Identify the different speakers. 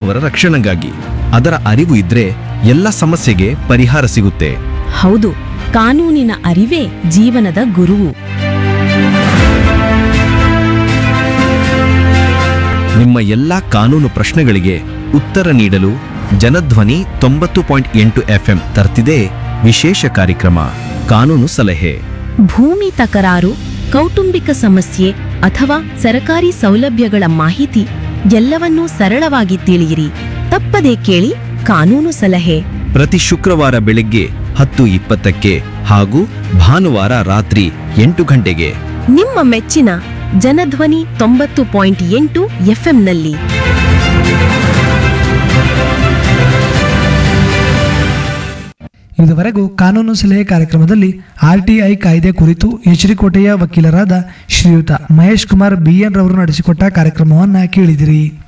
Speaker 1: ಮಾನವರ ರಕ್ಷಣೆಗಾಗಿ ಅದರ ಅರಿವು ಇದ್ರೆ ಎಲ್ಲ ಸಮಸ್ಯೆಗೆ ಪರಿಹಾರ ಸಿಗುತ್ತೆ
Speaker 2: ಹೌದು ಕಾನೂನಿನ ಅರಿವೇ ಜೀವನದ ಗುರುವು
Speaker 1: ನಿಮ್ಮ ಎಲ್ಲಾ ಕಾನೂನು ಪ್ರಶ್ನೆಗಳಿಗೆ ಉತ್ತರ ನೀಡಲು ಜನಧ್ವನಿ ತೊಂಬತ್ತು ಪಾಯಿಂಟ್ ಎಂಟು ಎಫ್ಎಂ ತರ್ತಿದೆ ವಿಶೇಷ ಕಾರ್ಯಕ್ರಮ ಕಾನೂನು ಸಲಹೆ
Speaker 2: ಭೂಮಿ ತಕರಾರು ಕೌಟುಂಬಿಕ ಸಮಸ್ಯೆ ಅಥವಾ ಸರಕಾರಿ ಸೌಲಭ್ಯಗಳ ಮಾಹಿತಿ ಎಲ್ಲವನ್ನೂ ಸರಳವಾಗಿ ತಿಳಿಯಿರಿ ತಪ್ಪದೇ ಕೇಳಿ ಕಾನೂನು ಸಲಹೆ
Speaker 1: ಪ್ರತಿ ಶುಕ್ರವಾರ ಬೆಳಗ್ಗೆ ಹತ್ತು ಇಪ್ಪತ್ತಕ್ಕೆ ಹಾಗೂ ಭಾನುವಾರ ರಾತ್ರಿ ಎಂಟು ಗಂಟೆಗೆ
Speaker 2: ನಿಮ್ಮ ಮೆಚ್ಚಿನ ಜನಧ್ವನಿ ತೊಂಬತ್ತು ಪಾಯಿಂಟ್ ಎಂಟು ಎಫ್ಎಂನಲ್ಲಿ
Speaker 3: ಇದುವರೆಗೂ ಕಾನೂನು ಸಲಹೆ ಕಾರ್ಯಕ್ರಮದಲ್ಲಿ ಆರ್ಟಿಐ ಕಾಯ್ದೆ ಕುರಿತು ಎಚ್ಚರಿಕೋಟೆಯ ವಕೀಲರಾದ ಶ್ರೀಯುತ ಮಹೇಶ್ ಕುಮಾರ್ ಬಿಎನ್ ರವರು ನಡೆಸಿಕೊಟ್ಟ ಕಾರ್ಯಕ್ರಮವನ್ನು ಕೇಳಿದಿರಿ